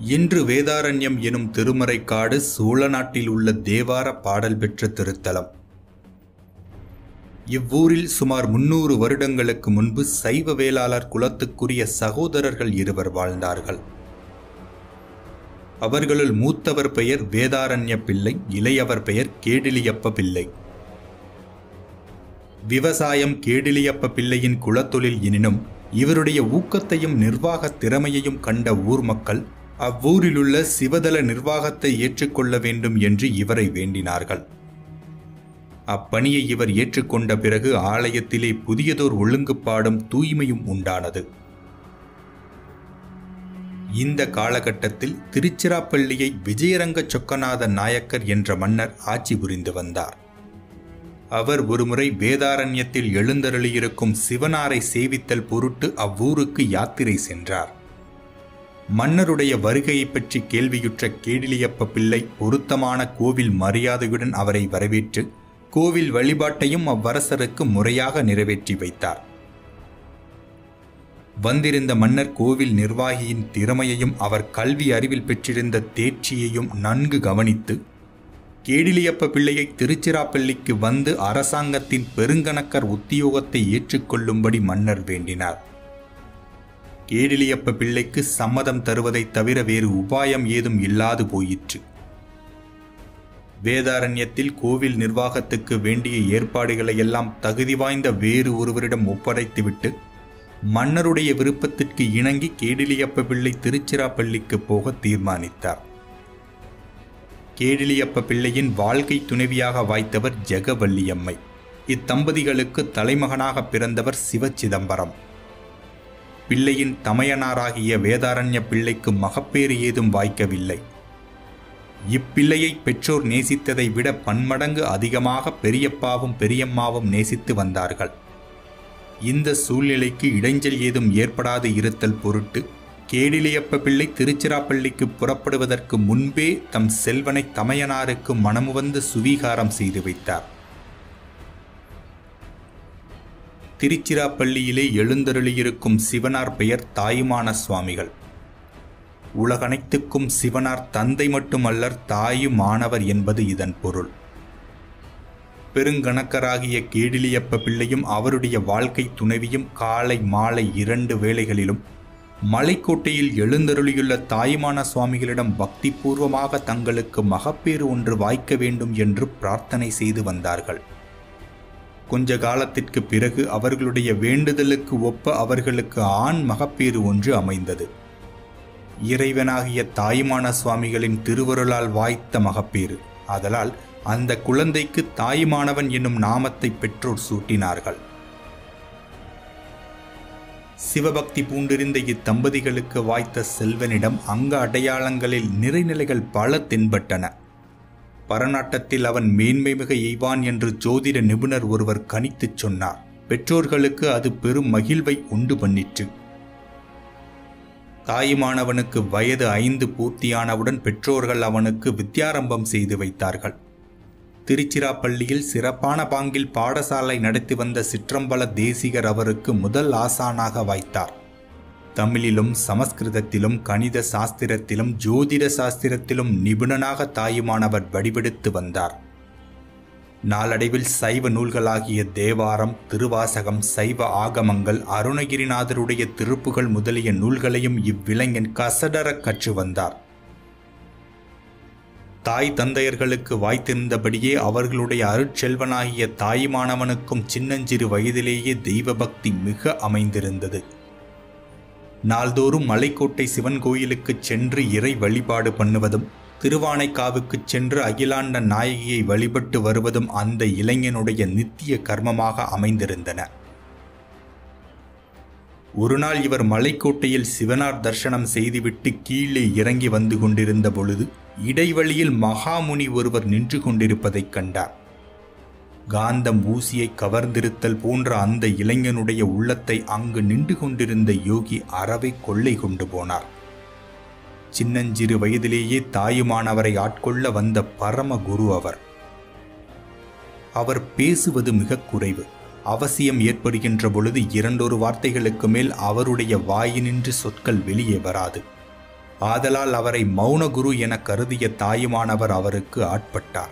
இன்று வேதாரண்யம் எனும் திருமறைக்காடு சோழ நாட்டில் உள்ள தேவார பாடல் பெற்ற திருத்தலம் இவ்வூரில் சுமார் முன்னூறு வருடங்களுக்கு முன்பு சைவ வேளாளர் குலத்துக்குரிய சகோதரர்கள் இருவர் வாழ்ந்தார்கள் அவர்களுள் மூத்தவர் பெயர் வேதாரண்ய பிள்ளை இளையவர் பெயர் கேடிலியப்ப பிள்ளை விவசாயம் கேடிலியப்ப பிள்ளையின் குலத்தொழில் எனினும் இவருடைய ஊக்கத்தையும் நிர்வாக திறமையையும் கண்ட ஊர் மக்கள் அவ்வூரிலுள்ள சிவதல நிர்வாகத்தை ஏற்றுக்கொள்ள வேண்டும் என்று இவரை வேண்டினார்கள் அப்பணியை இவர் ஏற்றுக்கொண்ட பிறகு ஆலயத்திலே புதியதோர் ஒழுங்குப்பாடும் தூய்மையும் உண்டானது இந்த காலகட்டத்தில் திருச்சிராப்பள்ளியை விஜயரங்க சொக்கநாத நாயக்கர் என்ற மன்னர் ஆட்சி புரிந்து வந்தார் அவர் ஒருமுறை வேதாரண்யத்தில் எழுந்தருளியிருக்கும் சிவனாரை சேவித்தல் பொருட்டு அவ்வூருக்கு யாத்திரை சென்றார் மன்னருடைய வருகையை பற்றி கேள்வியுற்ற கேடிலியப்ப பிள்ளை பொருத்தமான கோவில் மரியாதையுடன் அவரை வரவேற்று கோவில் வழிபாட்டையும் அவ்வரசருக்கு முறையாக நிறைவேற்றி வைத்தார் வந்திருந்த மன்னர் கோவில் நிர்வாகியின் திறமையையும் அவர் கல்வி அறிவில் பெற்றிருந்த தேர்ச்சியையும் நன்கு கவனித்து கேடிலியப்ப பிள்ளையை திருச்சிராப்பள்ளிக்கு வந்து அரசாங்கத்தின் பெருங்கணக்கர் உத்தியோகத்தை ஏற்றுக்கொள்ளும்படி மன்னர் வேண்டினார் கேடிலியப்ப பிள்ளைக்கு சம்மதம் தருவதைத் தவிர வேறு உபாயம் ஏதும் இல்லாது போயிற்று வேதாரண்யத்தில் கோவில் நிர்வாகத்துக்கு வேண்டிய ஏற்பாடுகளை எல்லாம் தகுதி வாய்ந்த வேறு ஒருவரிடம் ஒப்படைத்துவிட்டு மன்னருடைய விருப்பத்திற்கு இணங்கி கேடிலியப்ப பிள்ளை திருச்சிராப்பள்ளிக்கு போக தீர்மானித்தார் கேடிலியப்ப பிள்ளையின் வாழ்க்கை துணைவியாக வாய்த்தவர் ஜெகவல்லியம்மை இத்தம்பதிகளுக்கு தலைமகனாக பிறந்தவர் சிவச்சிதம்பரம் பிள்ளையின் தமையனாராகிய வேதாரண்ய பிள்ளைக்கு மகப்பேறு ஏதும் வாய்க்கவில்லை இப்பிள்ளையை பெற்றோர் நேசித்ததை விட பன்மடங்கு அதிகமாக பெரியப்பாவும் பெரியம்மாவும் நேசித்து வந்தார்கள் இந்த சூழ்நிலைக்கு இடைஞ்சல் ஏதும் ஏற்படாது இருத்தல் பொருட்டு கேடிலியப்ப பிள்ளை திருச்சிராப்பள்ளிக்கு புறப்படுவதற்கு முன்பே தம் செல்வனை தமையனாருக்கு மனமுவந்து சுவீகாரம் செய்து வைத்தார் திருச்சிராப்பள்ளியிலே எழுந்தருளியிருக்கும் சிவனார் பெயர் தாயுமான சுவாமிகள் உலகனைத்துக்கும் சிவனார் தந்தை மட்டுமல்லர் தாயும் மாணவர் என்பது இதன் பொருள் பெருங்கணக்கராகிய கேடிலியப்ப பிள்ளையும் அவருடைய வாழ்க்கை துணைவியும் காலை மாலை இரண்டு வேளைகளிலும் மலைக்கோட்டையில் எழுந்தருளியுள்ள தாயுமான சுவாமிகளிடம் பக்தி பூர்வமாக தங்களுக்கு மகப்பேறு ஒன்று வாய்க்க வேண்டும் என்று பிரார்த்தனை செய்து வந்தார்கள் கொஞ்ச காலத்திற்கு பிறகு அவர்களுடைய வேண்டுதலுக்கு ஒப்ப அவர்களுக்கு ஆண் மகப்பேறு ஒன்று அமைந்தது இறைவனாகிய தாயுமான சுவாமிகளின் திருவருளால் வாய்த்த மகப்பேறு அதலால் அந்த குழந்தைக்கு தாயுமானவன் என்னும் நாமத்தை பெற்றோர் சூட்டினார்கள் சிவபக்தி பூண்டிருந்த இத்தம்பதிகளுக்கு வாய்த்த செல்வனிடம் அங்க அடையாளங்களில் நிறைநிலைகள் பல தென்பட்டன பரநாட்டத்தில் அவன் மேன்மைமிக எய்வான் என்று ஜோதிட நிபுணர் ஒருவர் கணித்துச் சொன்னார் பெற்றோர்களுக்கு அது பெரும் மகிழ்வை உண்டு பண்ணிற்று தாயுமானவனுக்கு வயது ஐந்து பூர்த்தியானவுடன் பெற்றோர்கள் அவனுக்கு வித்யாரம்பம் செய்து வைத்தார்கள் திருச்சிராப்பள்ளியில் சிறப்பான பாங்கில் பாடசாலை நடத்தி வந்த சிற்றம்பல தேசிகர் அவருக்கு முதல் ஆசானாக வாய்த்தார் தமிழிலும் சமஸ்கிருதத்திலும் கணித சாஸ்திரத்திலும் ஜோதிட சாஸ்திரத்திலும் நிபுணனாக தாயுமானவர் வடிவெடுத்து வந்தார் நாளடைவில் சைவ நூல்களாகிய தேவாரம் திருவாசகம் சைவ ஆகமங்கள் அருணகிரிநாதருடைய திருப்புகள் முதலிய நூல்களையும் இவ்விளைஞன் கசடரக் கற்று வந்தார் தாய் தந்தையர்களுக்கு வாய்த்திருந்தபடியே அவர்களுடைய அருட்செல்வனாகிய தாயுமானவனுக்கும் சின்னஞ்சிறு வயதிலேயே தெய்வ பக்தி மிக அமைந்திருந்தது நாள்தோறும் மலைக்கோட்டை சிவன் கோயிலுக்குச் சென்று இறை வழிபாடு பண்ணுவதும் திருவானைக்காவுக்குச் சென்று அகிலாண்ட நாயகியை வழிபட்டு வருவதும் அந்த இளைஞனுடைய நித்திய கர்மமாக அமைந்திருந்தன ஒருநாள் இவர் மலைக்கோட்டையில் சிவனார் தர்சனம் செய்துவிட்டு கீழே இறங்கி வந்து கொண்டிருந்த பொழுது இடைவழியில் மகாமுனி ஒருவர் நின்று கொண்டிருப்பதைக் கண்டார் காந்தம் ஊசியை கவர்ந்திருத்தல் போன்ற அந்த இளைஞனுடைய உள்ளத்தை அங்கு நின்று கொண்டிருந்த யோகி அறவை கொள்ளை கொண்டு போனார் சின்னஞ்சிறு வயதிலேயே தாயுமானவரை ஆட்கொள்ள வந்த பரம குரு அவர் அவர் பேசுவது மிக குறைவு அவசியம் ஏற்படுகின்ற பொழுது இரண்டொரு வார்த்தைகளுக்கு மேல் அவருடைய வாயினின்று சொற்கள் வெளியே வராது ஆதலால் அவரை மௌனகுரு என கருதிய தாயுமானவர் அவருக்கு ஆட்பட்டார்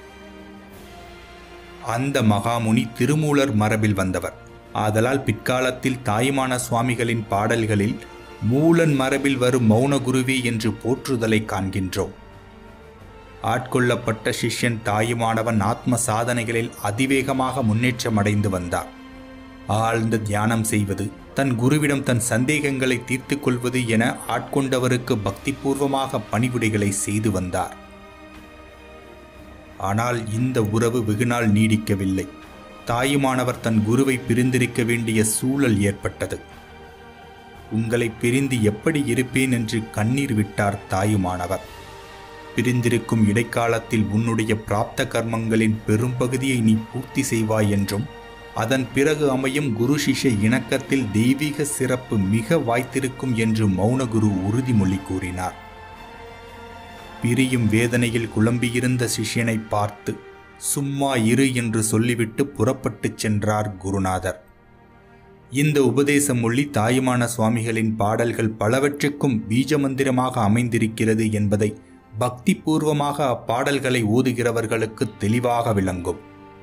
அந்த மகாமுனி திருமூலர் மரபில் வந்தவர் ஆதலால் பிற்காலத்தில் தாயுமான சுவாமிகளின் பாடல்களில் மூலன் மரபில் வரும் மௌனகுருவே என்று போற்றுதலை காண்கின்றோம் ஆட்கொள்ளப்பட்ட சிஷ்யன் தாயுமானவன் ஆத்ம சாதனைகளில் அதிவேகமாக முன்னேற்றமடைந்து வந்தார் ஆழ்ந்த தியானம் செய்வது தன் குருவிடம் தன் சந்தேகங்களை தீர்த்து கொள்வது என ஆட்கொண்டவருக்கு பக்திபூர்வமாக பணிவிடைகளை செய்து வந்தார் ஆனால் இந்த உறவு வெகுநாள் நீடிக்கவில்லை தாயுமானவர் தன் குருவை பிரிந்திருக்க வேண்டிய சூழல் ஏற்பட்டது உங்களை பிரிந்து எப்படி இருப்பேன் என்று கண்ணீர் விட்டார் தாயுமானவர் பிரிந்திருக்கும் இடைக்காலத்தில் உன்னுடைய பிராப்த கர்மங்களின் பெரும்பகுதியை நீ பூர்த்தி செய்வாய் என்றும் அதன் பிறகு அமையும் குரு சிஷ்ய இணக்கத்தில் தெய்வீக சிறப்பு மிக வாய்த்திருக்கும் என்று மௌனகுரு உறுதிமொழி கூறினார் பிரியும் வேதனையில் குழம்பியிருந்த சிஷ்யனை பார்த்து சும்மா இரு என்று சொல்லிவிட்டு புறப்பட்டுச் சென்றார் குருநாதர் இந்த உபதேச மொழி தாயுமான சுவாமிகளின் பாடல்கள் பலவற்றுக்கும் பீஜமந்திரமாக அமைந்திருக்கிறது என்பதை பக்தி பூர்வமாக அப்பாடல்களை ஓதுகிறவர்களுக்கு தெளிவாக விளங்கும்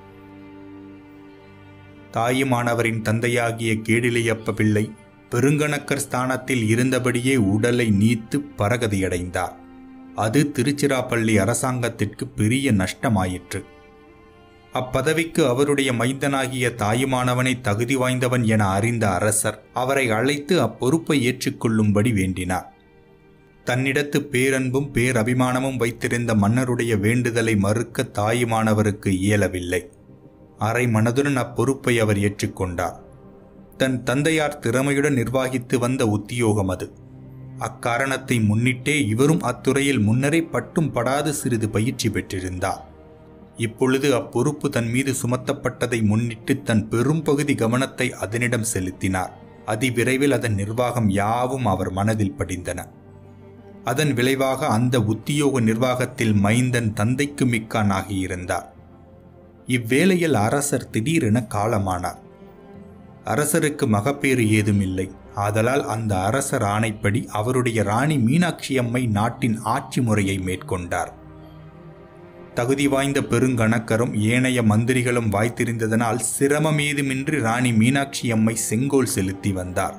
தாயுமானவரின் தந்தையாகிய கேடிலையப்ப பிள்ளை பெருங்கணக்கர் ஸ்தானத்தில் இருந்தபடியே உடலை நீத்து பரகதியடைந்தார் அது திருச்சிராப்பள்ளி அரசாங்கத்திற்கு பெரிய நஷ்டமாயிற்று அப்பதவிக்கு அவருடைய மைந்தனாகிய தாயுமானவனை தகுதி வாய்ந்தவன் என அறிந்த அரசர் அவரை அழைத்து அப்பொறுப்பை ஏற்றுக்கொள்ளும்படி வேண்டினார் தன்னிடத்து பேரன்பும் பேரபிமானமும் வைத்திருந்த மன்னருடைய வேண்டுதலை மறுக்க தாயுமானவருக்கு இயலவில்லை அரை மனதுடன் அப்பொறுப்பை அவர் ஏற்றுக்கொண்டார் தன் தந்தையார் திறமையுடன் நிர்வாகித்து வந்த உத்தியோகம் அது அக்காரணத்தை முன்னிட்டே இவரும் அத்துறையில் முன்னரே பட்டும் படாது சிறிது பயிற்சி பெற்றிருந்தார் இப்பொழுது அப்பொறுப்பு தன் மீது சுமத்தப்பட்டதை முன்னிட்டு தன் பெரும்பகுதி கவனத்தை அதனிடம் செலுத்தினார் அதிவிரைவில் அதன் நிர்வாகம் யாவும் அவர் மனதில் படிந்தன அதன் விளைவாக அந்த உத்தியோக நிர்வாகத்தில் மைந்தன் தந்தைக்கு மிக்கான் ஆகியிருந்தார் இவ்வேளையில் அரசர் திடீரென காலமானார் அரசருக்கு மகப்பேறு ஏதுமில்லை ஆதலால் அந்த அரசர் ஆணைப்படி அவருடைய ராணி மீனாட்சி அம்மை நாட்டின் ஆட்சி முறையை மேற்கொண்டார் தகுதி வாய்ந்த பெருங்கணக்கரும் ஏனைய மந்திரிகளும் வாய்த்திருந்ததனால் சிரமமேதுமின்றி ராணி மீனாட்சி அம்மை செங்கோல் செலுத்தி வந்தார்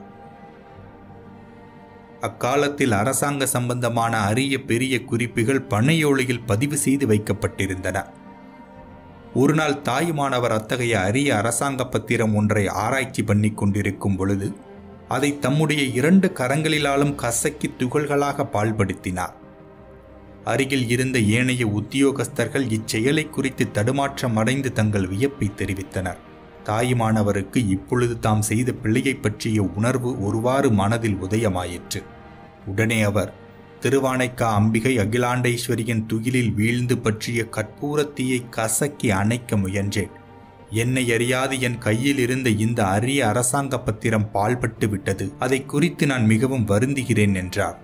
அக்காலத்தில் அரசாங்க சம்பந்தமான அரிய பெரிய குறிப்புகள் பனையோலையில் பதிவு செய்து வைக்கப்பட்டிருந்தன ஒருநாள் தாயுமானவர் அத்தகைய அரிய அரசாங்க பத்திரம் ஒன்றை ஆராய்ச்சி பண்ணி கொண்டிருக்கும் பொழுது அதை தம்முடைய இரண்டு கரங்களிலாலும் கசக்கி துகள்களாக பால்படுத்தினார் அருகில் இருந்த ஏனைய உத்தியோகஸ்தர்கள் இச்செயலை குறித்து தடுமாற்றம் அடைந்து தங்கள் வியப்பை தெரிவித்தனர் தாயுமானவருக்கு இப்பொழுது தாம் செய்த பிள்ளையை பற்றிய உணர்வு ஒருவாறு மனதில் உதயமாயிற்று உடனே அவர் திருவானைக்கா அம்பிகை அகிலாண்டேஸ்வரியின் துகிலில் வீழ்ந்து பற்றிய கற்பூரத்தீயை கசக்கி அணைக்க முயன்றேன் என்னை அறியாது என் கையில் இருந்த இந்த அரிய அரசாங்க பத்திரம் பால்பட்டு விட்டது அதை குறித்து நான் மிகவும் வருந்துகிறேன் என்றார்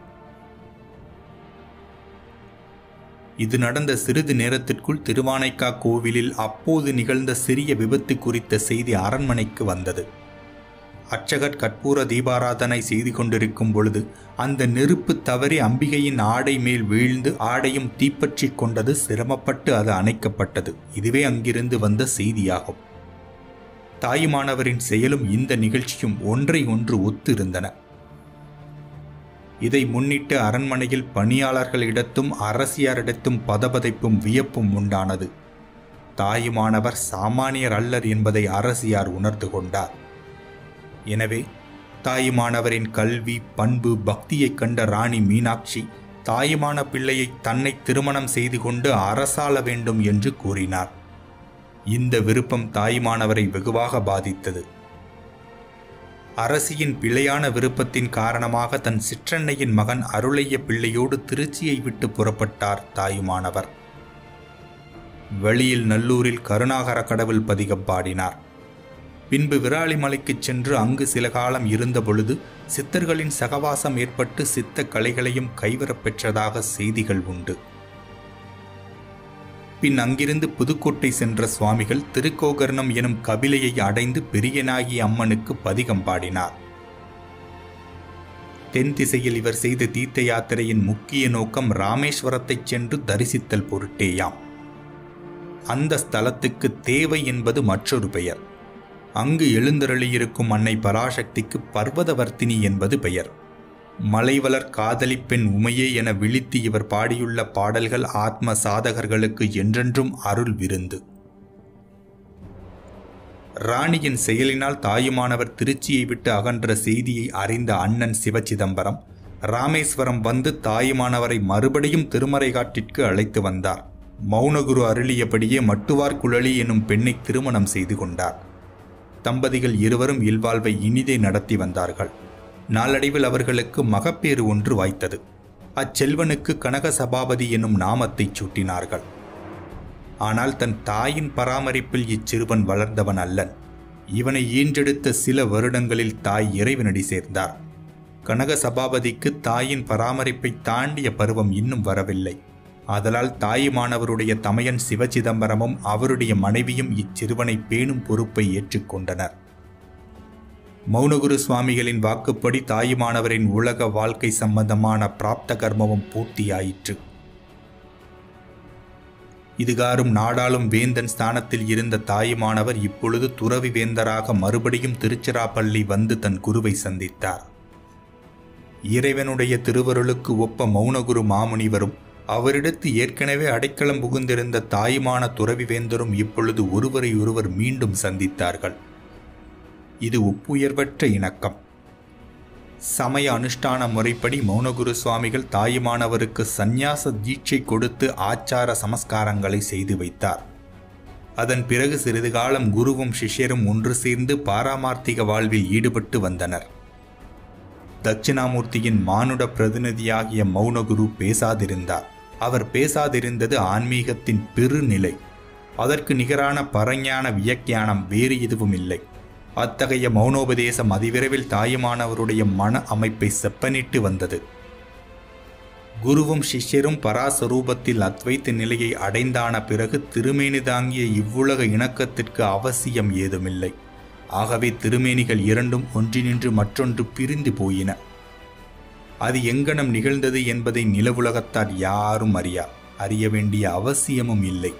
இது நடந்த சிறிது நேரத்திற்குள் திருவானைக்கா கோவிலில் அப்போது நிகழ்ந்த சிறிய விபத்து குறித்த செய்தி அரண்மனைக்கு வந்தது அர்ச்சகர் கற்பூர தீபாராதனை செய்து கொண்டிருக்கும் பொழுது அந்த நெருப்பு தவறி அம்பிகையின் ஆடை மேல் வீழ்ந்து ஆடையும் தீப்பற்றிக் கொண்டது சிரமப்பட்டு அது அணைக்கப்பட்டது இதுவே அங்கிருந்து வந்த செய்தியாகும் தாயுமானவரின் செயலும் இந்த நிகழ்ச்சியும் ஒன்றை ஒன்று ஒத்து இருந்தன இதை முன்னிட்டு அரண்மனையில் பணியாளர்களிடத்தும் அரசியாரிடத்தும் பதபதைப்பும் வியப்பும் உண்டானது தாயுமானவர் சாமானியர் அல்லர் என்பதை அரசியார் உணர்ந்து கொண்டார் எனவே தாயுமானவரின் கல்வி பண்பு பக்தியைக் கண்ட ராணி மீனாட்சி தாயுமான பிள்ளையை தன்னை திருமணம் செய்து கொண்டு அரசாள வேண்டும் என்று கூறினார் இந்த விருப்பம் தாயுமானவரை வெகுவாக பாதித்தது அரசியின் பிழையான விருப்பத்தின் காரணமாக தன் சிற்றன்னையின் மகன் அருளைய பிள்ளையோடு திருச்சியை விட்டு புறப்பட்டார் தாயுமானவர் வெளியில் நல்லூரில் கருணாகர கடவுள் பதிகம் பாடினார் பின்பு விராலிமலைக்குச் சென்று அங்கு சில காலம் இருந்த பொழுது சித்தர்களின் சகவாசம் ஏற்பட்டு சித்த கலைகளையும் கைவரப் பெற்றதாக செய்திகள் உண்டு பின் அங்கிருந்து புதுக்கோட்டை சென்ற சுவாமிகள் திருக்கோகர்ணம் எனும் கபிலையை அடைந்து பெரியனாகி அம்மனுக்கு பதிகம் பாடினார் தென் திசையில் இவர் செய்த தீர்த்த யாத்திரையின் முக்கிய நோக்கம் ராமேஸ்வரத்தைச் சென்று தரிசித்தல் பொருட்டேயாம் அந்த ஸ்தலத்துக்கு தேவை என்பது மற்றொரு பெயர் அங்கு எழுந்தருளியிருக்கும் அன்னை பராசக்திக்கு பர்வதவர்த்தினி என்பது பெயர் மலைவளர் காதலி பெண் உமையே என விழித்து இவர் பாடியுள்ள பாடல்கள் ஆத்ம சாதகர்களுக்கு என்றென்றும் அருள் விருந்து ராணியின் செயலினால் தாயுமானவர் திருச்சியை விட்டு அகன்ற செய்தியை அறிந்த அண்ணன் சிவச்சிதம்பரம் ராமேஸ்வரம் வந்து தாயுமானவரை மறுபடியும் திருமறைகாட்டிற்கு அழைத்து வந்தார் மௌனகுரு அருளியபடியே மட்டுவார் குழலி எனும் பெண்ணை திருமணம் செய்து கொண்டார் தம்பதிகள் இருவரும் இல்வாழ்வை இனிதே நடத்தி வந்தார்கள் நாளடைவில் அவர்களுக்கு மகப்பேறு ஒன்று வாய்த்தது அச்செல்வனுக்கு கனக சபாபதி என்னும் நாமத்தைச் சூட்டினார்கள் ஆனால் தன் தாயின் பராமரிப்பில் இச்சிறுவன் வளர்ந்தவன் அல்லன் இவனை ஈன்றெடுத்த சில வருடங்களில் தாய் இறைவனடி சேர்ந்தார் கனக சபாபதிக்கு தாயின் பராமரிப்பை தாண்டிய பருவம் இன்னும் வரவில்லை ஆதலால் தாயுமானவருடைய தமையன் சிவச்சிதம்பரமும் அவருடைய மனைவியும் இச்சிறுவனை பேணும் பொறுப்பை ஏற்றுக்கொண்டனர் மௌனகுரு சுவாமிகளின் வாக்குப்படி தாயுமானவரின் உலக வாழ்க்கை சம்பந்தமான பிராப்த கர்மமும் பூர்த்தியாயிற்று இதுகாரும் நாடாளும் வேந்தன் ஸ்தானத்தில் இருந்த தாயுமானவர் இப்பொழுது துறவி வேந்தராக மறுபடியும் திருச்சிராப்பள்ளி வந்து தன் குருவை சந்தித்தார் இறைவனுடைய திருவருளுக்கு ஒப்ப மௌனகுரு மாமுனிவரும் அவரிடத்து ஏற்கனவே அடைக்கலம் புகுந்திருந்த தாயுமான துறவி வேந்தரும் இப்பொழுது ஒருவரை ஒருவர் மீண்டும் சந்தித்தார்கள் இது ஒப்புயர்வற்ற இணக்கம் சமய அனுஷ்டான முறைப்படி மௌனகுரு சுவாமிகள் தாயுமானவருக்கு சந்நியாச தீட்சை கொடுத்து ஆச்சார சமஸ்காரங்களை செய்து வைத்தார் அதன் பிறகு சிறிது காலம் குருவும் சிஷ்யரும் ஒன்று சேர்ந்து பாராமார்த்திக வாழ்வில் ஈடுபட்டு வந்தனர் தட்சிணாமூர்த்தியின் மானுட பிரதிநிதியாகிய மௌனகுரு பேசாதிருந்தார் அவர் பேசாதிருந்தது ஆன்மீகத்தின் பெருநிலை அதற்கு நிகரான பரஞான வியக்கியானம் வேறு எதுவும் இல்லை அத்தகைய மௌனோபதேசம் அதிவிரைவில் தாயுமானவருடைய மன அமைப்பை செப்பனிட்டு வந்தது குருவும் சிஷ்யரும் பராசரூபத்தில் அத்வைத்த நிலையை அடைந்தான பிறகு திருமேனி தாங்கிய இவ்வுலக இணக்கத்திற்கு அவசியம் ஏதுமில்லை ஆகவே திருமேனிகள் இரண்டும் ஒன்றினின்று மற்றொன்று பிரிந்து போயின அது எங்கனம் நிகழ்ந்தது என்பதை நிலவுலகத்தார் யாரும் அறியா அறிய வேண்டிய அவசியமும் இல்லை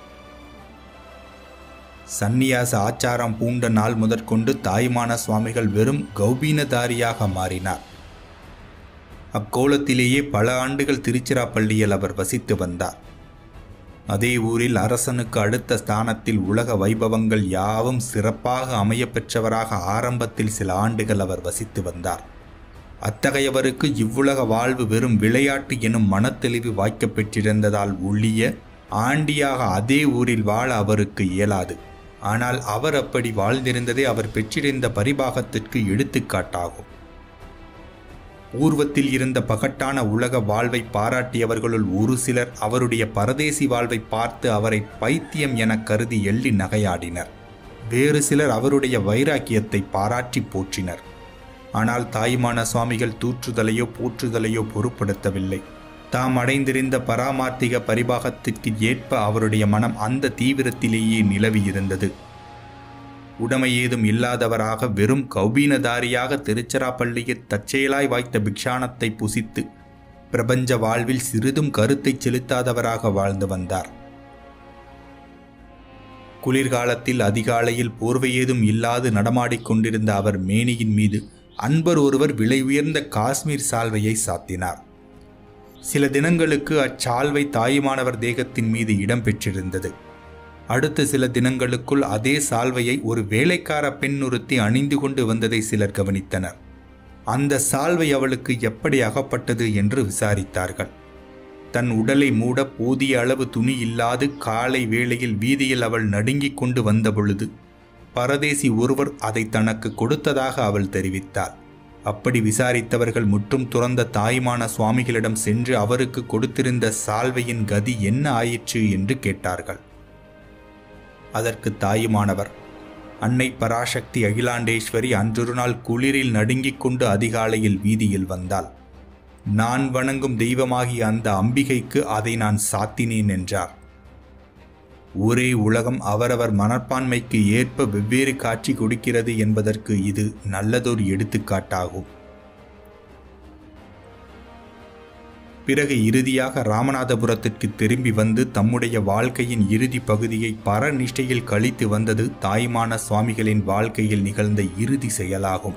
சந்நியாச ஆச்சாரம் பூண்ட நாள் முதற்கொண்டு தாய்மான சுவாமிகள் வெறும் கௌபீனதாரியாக மாறினார் அக்கோலத்திலேயே பல ஆண்டுகள் திருச்சிராப்பள்ளியில் அவர் வசித்து வந்தார் அதே ஊரில் அரசனுக்கு அடுத்த ஸ்தானத்தில் உலக வைபவங்கள் யாவும் சிறப்பாக அமையப்பெற்றவராக ஆரம்பத்தில் சில ஆண்டுகள் அவர் வசித்து வந்தார் அத்தகையவருக்கு இவ்வுலக வாழ்வு வெறும் விளையாட்டு எனும் மனத்தெளிவு வாய்க்கப் பெற்றிருந்ததால் ஒழிய ஆண்டியாக அதே ஊரில் வாழ அவருக்கு இயலாது ஆனால் அவர் அப்படி வாழ்ந்திருந்ததே அவர் பெற்றிருந்த பரிபாகத்திற்கு எடுத்துக்காட்டாகும் பூர்வத்தில் இருந்த பகட்டான உலக வாழ்வை பாராட்டியவர்களுள் ஒரு சிலர் அவருடைய பரதேசி வாழ்வை பார்த்து அவரை பைத்தியம் என கருதி எள்ளி நகையாடினர் வேறு சிலர் அவருடைய வைராக்கியத்தை பாராட்டி போற்றினர் ஆனால் தாயுமான சுவாமிகள் தூற்றுதலையோ போற்றுதலையோ பொருட்படுத்தவில்லை தாம் அடைந்திருந்த பராமார்த்திக பரிபாகத்திற்கு ஏற்ப அவருடைய மனம் அந்த தீவிரத்திலேயே நிலவியிருந்தது உடைமை ஏதும் இல்லாதவராக வெறும் கௌபீனதாரியாக திருச்சிராப்பள்ளியில் தற்செயலாய் வாய்த்த பிக்ஷானத்தை புசித்து பிரபஞ்ச வாழ்வில் சிறிதும் கருத்தை செலுத்தாதவராக வாழ்ந்து வந்தார் குளிர்காலத்தில் அதிகாலையில் போர்வை ஏதும் இல்லாது நடமாடிக் கொண்டிருந்த அவர் மேனியின் மீது அன்பர் ஒருவர் விலை உயர்ந்த காஷ்மீர் சால்வையை சாத்தினார் சில தினங்களுக்கு அச்சால்வை தாயுமானவர் தேகத்தின் மீது இடம் பெற்றிருந்தது அடுத்த சில தினங்களுக்குள் அதே சால்வையை ஒரு வேலைக்கார பெண் ஒருத்தி அணிந்து கொண்டு வந்ததை சிலர் கவனித்தனர் அந்த சால்வை அவளுக்கு எப்படி அகப்பட்டது என்று விசாரித்தார்கள் தன் உடலை மூட போதிய அளவு துணி இல்லாது காலை வேளையில் வீதியில் அவள் நடுங்கிக் கொண்டு வந்த பொழுது பரதேசி ஒருவர் அதை தனக்கு கொடுத்ததாக அவள் தெரிவித்தாள் அப்படி விசாரித்தவர்கள் முற்றும் துறந்த தாய்மான சுவாமிகளிடம் சென்று அவருக்கு கொடுத்திருந்த சால்வையின் கதி என்ன ஆயிற்று என்று கேட்டார்கள் அதற்கு தாயுமானவர் அன்னை பராசக்தி அகிலாண்டேஸ்வரி அன்றொரு நாள் குளிரில் நடுங்கிக் கொண்டு அதிகாலையில் வீதியில் வந்தாள் நான் வணங்கும் தெய்வமாகிய அந்த அம்பிகைக்கு அதை நான் சாத்தினேன் என்றார் ஒரே உலகம் அவரவர் மனப்பான்மைக்கு ஏற்ப வெவ்வேறு காட்சி கொடுக்கிறது என்பதற்கு இது நல்லதொரு எடுத்துக்காட்டாகும் பிறகு இறுதியாக ராமநாதபுரத்திற்கு திரும்பி வந்து தம்முடைய வாழ்க்கையின் இறுதி பகுதியை பரநிஷ்டையில் கழித்து வந்தது தாய்மான சுவாமிகளின் வாழ்க்கையில் நிகழ்ந்த இறுதி செயலாகும்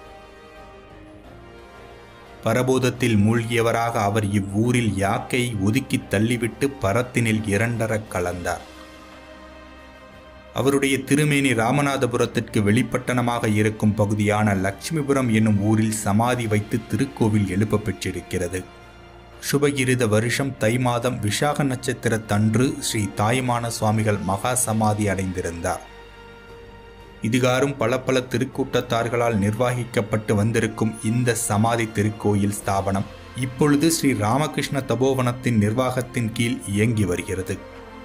பரபோதத்தில் மூழ்கியவராக அவர் இவ்வூரில் யாக்கையை ஒதுக்கி தள்ளிவிட்டு பரத்தினில் இரண்டரக் கலந்தார் அவருடைய திருமேனி ராமநாதபுரத்திற்கு வெளிப்பட்டணமாக இருக்கும் பகுதியான லட்சுமிபுரம் என்னும் ஊரில் சமாதி வைத்து திருக்கோவில் எழுப்ப பெற்றிருக்கிறது சுபகிருத வருஷம் தை மாதம் விஷாக நட்சத்திரத்தன்று ஸ்ரீ தாய்மான சுவாமிகள் மகா சமாதி அடைந்திருந்தார் இதுகாரும் பல பல திருக்கூட்டத்தார்களால் நிர்வகிக்கப்பட்டு வந்திருக்கும் இந்த சமாதி திருக்கோயில் ஸ்தாபனம் இப்பொழுது ஸ்ரீ ராமகிருஷ்ண தபோவனத்தின் நிர்வாகத்தின் கீழ் இயங்கி வருகிறது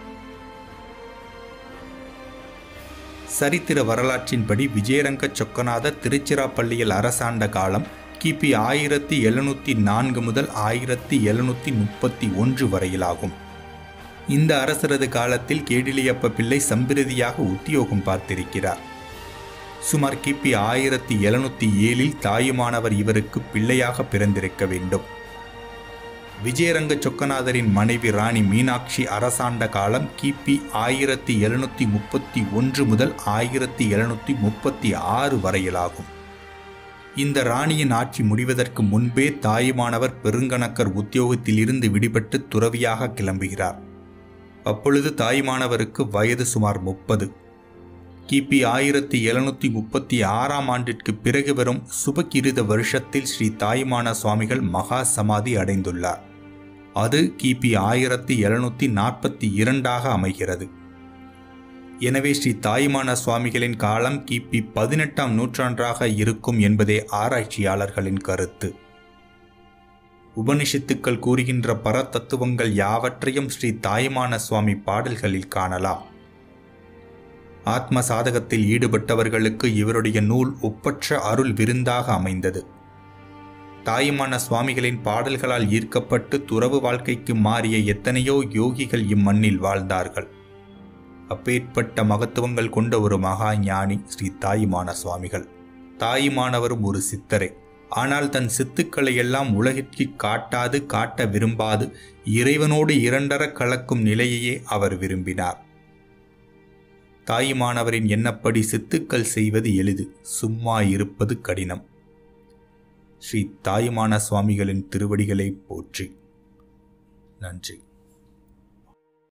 சரித்திர வரலாற்றின்படி விஜயரங்க சொக்கநாத திருச்சிராப்பள்ளியில் அரசாண்ட காலம் கிபி ஆயிரத்தி எழுநூற்றி நான்கு முதல் ஆயிரத்தி எழுநூற்றி முப்பத்தி ஒன்று வரையிலாகும் இந்த அரசரது காலத்தில் கேடிலியப்ப பிள்ளை சம்பிரதியாக உத்தியோகம் பார்த்திருக்கிறார் சுமார் கிபி ஆயிரத்தி எழுநூற்றி ஏழில் தாயுமானவர் இவருக்கு பிள்ளையாக பிறந்திருக்க வேண்டும் விஜயரங்க சொக்கநாதரின் மனைவி ராணி மீனாட்சி அரசாண்ட காலம் கிபி ஆயிரத்தி எழுநூற்றி முப்பத்தி ஒன்று முதல் ஆயிரத்தி எழுநூற்றி முப்பத்தி ஆறு வரையிலாகும் இந்த ராணியின் ஆட்சி முடிவதற்கு முன்பே தாயுமானவர் பெருங்கணக்கர் உத்தியோகத்திலிருந்து விடுபட்டு துறவியாக கிளம்புகிறார் அப்பொழுது தாயுமானவருக்கு வயது சுமார் முப்பது கிபி ஆயிரத்தி எழுநூற்றி முப்பத்தி ஆறாம் ஆண்டிற்கு பிறகு வரும் சுபகிருத வருஷத்தில் ஸ்ரீ தாயுமான சுவாமிகள் மகா சமாதி அடைந்துள்ளார் அது கிபி ஆயிரத்தி எழுநூற்றி நாற்பத்தி இரண்டாக அமைகிறது எனவே ஸ்ரீ தாயுமான சுவாமிகளின் காலம் கிபி பதினெட்டாம் நூற்றாண்டாக இருக்கும் என்பதே ஆராய்ச்சியாளர்களின் கருத்து உபனிஷத்துக்கள் கூறுகின்ற பரதத்துவங்கள் யாவற்றையும் ஸ்ரீ தாயுமான சுவாமி பாடல்களில் காணலாம் ஆத்ம சாதகத்தில் ஈடுபட்டவர்களுக்கு இவருடைய நூல் ஒப்பற்ற அருள் விருந்தாக அமைந்தது தாயுமான சுவாமிகளின் பாடல்களால் ஈர்க்கப்பட்டு துறவு வாழ்க்கைக்கு மாறிய எத்தனையோ யோகிகள் இம்மண்ணில் வாழ்ந்தார்கள் அப்பேற்பட்ட மகத்துவங்கள் கொண்ட ஒரு மகா ஞானி ஸ்ரீ தாயுமான சுவாமிகள் தாயுமானவரும் ஒரு சித்தரே ஆனால் தன் சித்துக்களை எல்லாம் உலகிற்கு காட்டாது காட்ட விரும்பாது இறைவனோடு இரண்டர கலக்கும் நிலையையே அவர் விரும்பினார் தாயுமானவரின் எண்ணப்படி சித்துக்கள் செய்வது எளிது சும்மா இருப்பது கடினம் ஸ்ரீ தாயுமான சுவாமிகளின் திருவடிகளை போற்றி நன்றி